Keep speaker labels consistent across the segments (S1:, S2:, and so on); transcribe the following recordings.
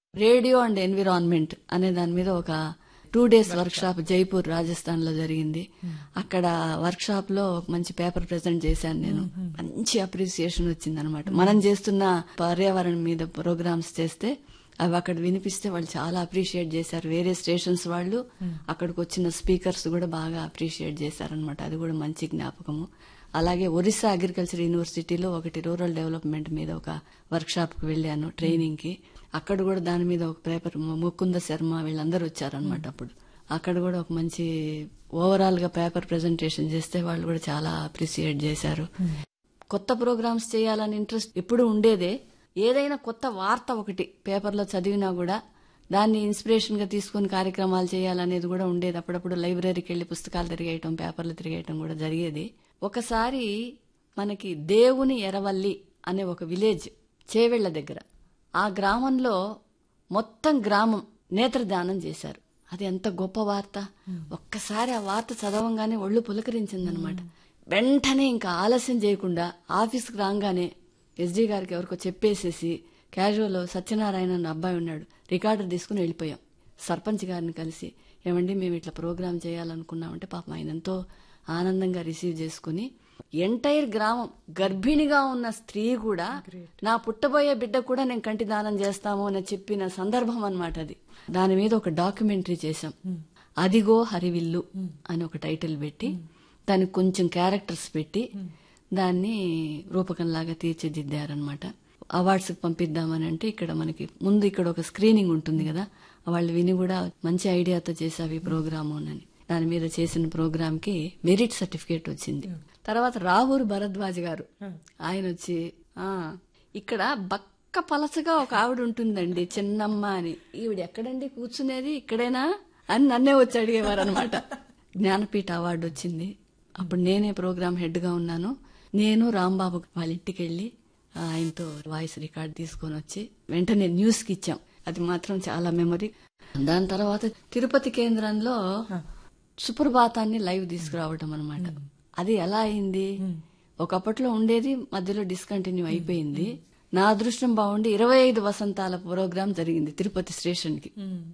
S1: radio and environment అనే దాని మీద ఒక two days workshop Jaipur Rajasthan లో జరిగింది అక్కడ వర్క్ షాప్ లో ఒక మంచి పేపర్ ప్రెజెంట్ చేశాను నేను మంచి అప్రిసియేషన్ వచ్చింది అనమాట మనం చేస్తున్న పర్యావరణం మీద ప్రోగ్రామ్స్ చేస్తే అవి అక్కడ వినిపిస్తే వాళ్ళు చాలా అప్రిషియేట్ చేశారు వేరే స్టేషన్స్ వాళ్ళు అక్కడికి వచ్చిన స్పీకర్స్ కూడా బాగా అప్రిషియేట్ చేశారనమాట అది కూడా మంచి జ్ఞాపకము అలాగే ఒరిస్సా అగ్రికల్చర్ యూనివర్సిటీలో ఒకటి రూరల్ డెవలప్మెంట్ మీద ఒక వర్క్ షాప్ కి వెళ్ళాను ట్రైనింగ్ కి అక్కడ కూడా దాని మీద ఒక పేపర్ ముకుంద శర్మ వీళ్ళందరూ వచ్చారనమాట అప్పుడు అక్కడ కూడా ఒక మంచి ఓవరాల్ గా పేపర్ ప్రెజెంటేషన్ చేస్తే వాళ్ళు కూడా చాలా అప్రిసియేట్ చేశారు కొత్త ప్రోగ్రామ్స్ చేయాలని ఇంట్రెస్ట్ ఎప్పుడు ఉండేదే ఏదైనా కొత్త వార్త ఒకటి పేపర్లో చదివినా కూడా దాన్ని ఇన్స్పిరేషన్ గా తీసుకుని కార్యక్రమాలు చేయాలనేది కూడా ఉండేది అప్పుడప్పుడు లైబ్రరీకి వెళ్లి పుస్తకాలు తిరిగేయటం పేపర్లు తిరిగేయటం కూడా జరిగేది ఒకసారి మనకి దేవుని ఎరవల్లి అనే ఒక విలేజ్ చేవెళ్ల దగ్గర ఆ గ్రామంలో మొత్తం గ్రామం నేత్రదానం చేశారు అది ఎంత గొప్ప వార్త ఒక్కసారి ఆ వార్త చదవంగానే ఒళ్ళు పులకరించిందనమాట వెంటనే ఇంకా ఆలస్యం చేయకుండా ఆఫీస్కి రాగానే ఎస్డీ గారికి ఎవరికో చెప్పేసేసి క్యాజువల్ సత్యనారాయణ అన్న అబ్బాయి ఉన్నాడు రికార్డర్ తీసుకుని వెళ్ళిపోయాం సర్పంచ్ గారిని కలిసి ఏమండి మేము ఇట్లా ప్రోగ్రామ్ చేయాలనుకున్నామంటే పాపం ఆయన ఎంతో ఆనందంగా రిసీవ్ చేసుకుని ఎంటైర్ గ్రామం గర్భిణిగా ఉన్న స్త్రీ కూడా నా పుట్టబోయే బిడ్డ కూడా నేను కంటి దానం చేస్తాము అని చెప్పిన సందర్భం అన్నమాట అది దాని మీద ఒక డాక్యుమెంటరీ చేశాం అదిగో హరివిల్లు అని ఒక టైటిల్ పెట్టి దానికి కొంచెం క్యారెక్టర్స్ పెట్టి దాన్ని రూపకంలాగా తీర్చిదిద్దారనమాట అవార్డ్స్ పంపిద్దామని అంటే ఇక్కడ మనకి ముందు ఇక్కడ ఒక స్క్రీనింగ్ ఉంటుంది కదా వాళ్ళు విని కూడా మంచి ఐడియాతో చేసావి ఈ ప్రోగ్రాము అని దాని మీద చేసిన ప్రోగ్రామ్ కి మెరిట్ సర్టిఫికేట్ వచ్చింది తర్వాత రాహుల్ భరద్వాజ్ గారు ఆయన వచ్చి ఆ ఇక్కడ బక్క పలసగా ఒక ఆవిడ ఉంటుందండి చిన్నమ్మ అని ఈవిడ ఎక్కడండి కూర్చునేది ఇక్కడేనా అని నన్నే వచ్చి అడిగేవారు అనమాట జ్ఞానపీఠ అవార్డు వచ్చింది అప్పుడు నేనే ప్రోగ్రామ్ హెడ్ గా ఉన్నాను నేను రాంబాబు వాళ్ళ ఇంటికి వెళ్ళి ఆయనతో వాయిస్ రికార్డ్ తీసుకొని వచ్చి వెంటనే న్యూస్ కి ఇచ్చాం అది మాత్రం చాలా మెమరీ దాని తర్వాత తిరుపతి కేంద్రంలో సుప్రభాతాన్ని లైవ్ తీసుకురావడం అనమాట అది ఎలా అయింది ఒకప్పట్లో ఉండేది మధ్యలో డిస్కంటిన్యూ అయిపోయింది నా అదృష్టం బాగుండి ఇరవై ఐదు వసంతాల ప్రోగ్రాం జరిగింది తిరుపతి స్టేషన్ కి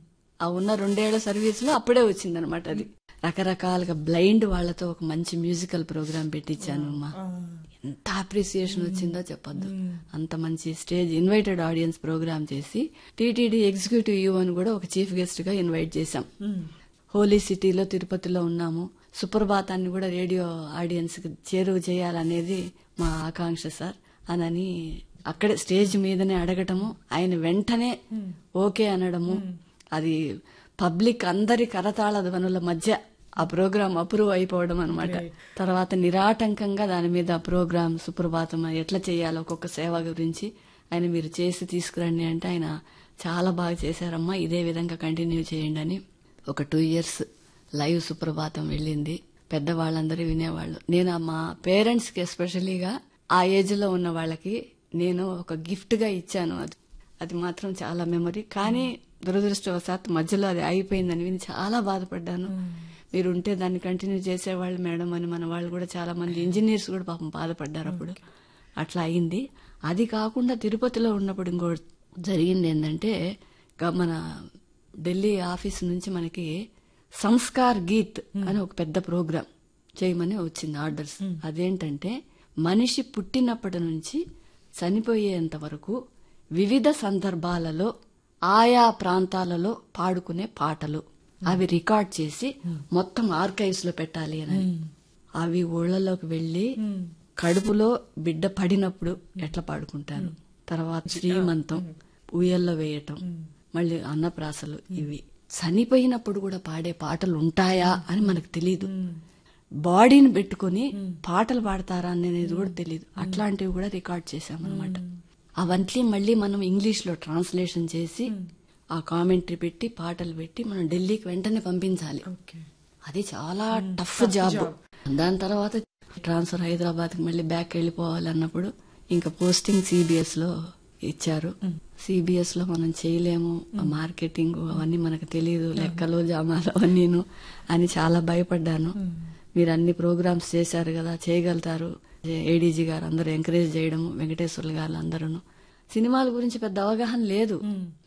S1: ఆ ఉన్న రెండేళ్ల సర్వీస్ లో అప్పుడే వచ్చింది అనమాట అది రకరకాలుగా బ్లైండ్ వాళ్లతో ఒక మంచి మ్యూజికల్ ప్రోగ్రామ్ పెట్టించాను అమ్మా ఎంత అప్రిసియేషన్ వచ్చిందో చెప్పొద్దు అంత మంచి స్టేజ్ ఇన్వైటెడ్ ఆడియన్స్ ప్రోగ్రామ్ చేసి టీటీడీ ఎగ్జిక్యూటివ్ యూ అని కూడా ఒక చీఫ్ గెస్ట్ గా ఇన్వైట్ చేశాం హోలీ సిటీలో తిరుపతిలో ఉన్నాము సుప్రభాతాన్ని కూడా రేడియో ఆడియన్స్ కి చేరువ చేయాలనేది మా ఆకాంక్ష సార్ అనని అక్కడే స్టేజ్ మీదనే అడగటము ఆయన వెంటనే ఓకే అనడము అది పబ్లిక్ అందరి కరతాళ ధ్వనుల మధ్య ఆ ప్రోగ్రామ్ అప్రూవ్ అయిపోవడం అనమాట తర్వాత నిరాటంకంగా దాని మీద ఆ ప్రోగ్రామ్ సుప్రభాతం ఎట్లా చేయాలో ఒక్కొక్క సేవ గురించి ఆయన మీరు చేసి తీసుకురండి అంటే ఆయన చాలా బాగా చేశారమ్మా ఇదే విధంగా కంటిన్యూ చేయండి అని ఒక టూ ఇయర్స్ లైవ్ సుప్రభాతం వెళ్ళింది పెద్దవాళ్ళందరూ వినేవాళ్ళు నేను మా పేరెంట్స్ కి ఎస్పెషలీగా ఆ ఏజ్ లో ఉన్న వాళ్ళకి నేను ఒక గిఫ్ట్ గా ఇచ్చాను అది అది మాత్రం చాలా మెమరీ కానీ దురదృష్టవశాత్తు మధ్యలో అది అయిపోయిందని విని చాలా బాధపడ్డాను మీరు ఉంటే దాన్ని కంటిన్యూ చేసేవాళ్ళు మేడం అని మన వాళ్ళు కూడా చాలా మంది ఇంజనీర్స్ కూడా పాపం బాధపడ్డారు అప్పుడు అట్లా అయింది అది కాకుండా తిరుపతిలో ఉన్నప్పుడు ఇంకో జరిగింది ఏంటంటే మన ఢిల్లీ ఆఫీస్ నుంచి మనకి సంస్కార్ గీత్ అని ఒక పెద్ద ప్రోగ్రాం చేయమని వచ్చింది ఆర్డర్స్ అదేంటంటే మనిషి పుట్టినప్పటి నుంచి చనిపోయేంత వరకు వివిధ సందర్భాలలో ఆయా ప్రాంతాలలో పాడుకునే పాటలు అవి రికార్డ్ చేసి మొత్తం ఆర్కైవ్స్ లో పెట్టాలి అని అవి ఊళ్ళలోకి వెళ్లి కడుపులో బిడ్డ పడినప్పుడు ఎట్లా పాడుకుంటారు తర్వాత శ్రీమంతం ఉయ్యల్లో వేయటం మళ్ళీ అన్నప్రాసలు ఇవి చనిపోయినప్పుడు కూడా పాడే పాటలు ఉంటాయా అని మనకు తెలియదు బాడీని పెట్టుకుని పాటలు పాడతారా అనేది కూడా తెలియదు అట్లాంటివి కూడా రికార్డ్ చేశామన్నమాట అవన్నీ మళ్ళీ మనం ఇంగ్లీష్ లో ట్రాన్స్లేషన్ చేసి ఆ కామెంటరీ పెట్టి పాటలు పెట్టి మనం ఢిల్లీకి వెంటనే పంపించాలి అది చాలా టఫ్ జాబ్ దాని తర్వాత ట్రాన్స్ఫర్ హైదరాబాద్ కి మళ్ళీ బ్యాక్ వెళ్ళిపోవాలన్నప్పుడు ఇంకా పోస్టింగ్ సిబిఎస్ లో ఇచ్చారు సిబిఎస్ లో మనం చేయలేము మార్కెటింగ్ అవన్నీ మనకు తెలియదు లెక్కలు జామాలు అవన్నీను అని చాలా భయపడ్డాను మీరు అన్ని ప్రోగ్రామ్స్ చేశారు కదా చేయగలుగుతారు ఏడీజీ గారు అందరూ ఎంకరేజ్ చేయడం వెంకటేశ్వర్లు గారు అందరూ సినిమాల గురించి పెద్ద అవగాహన లేదు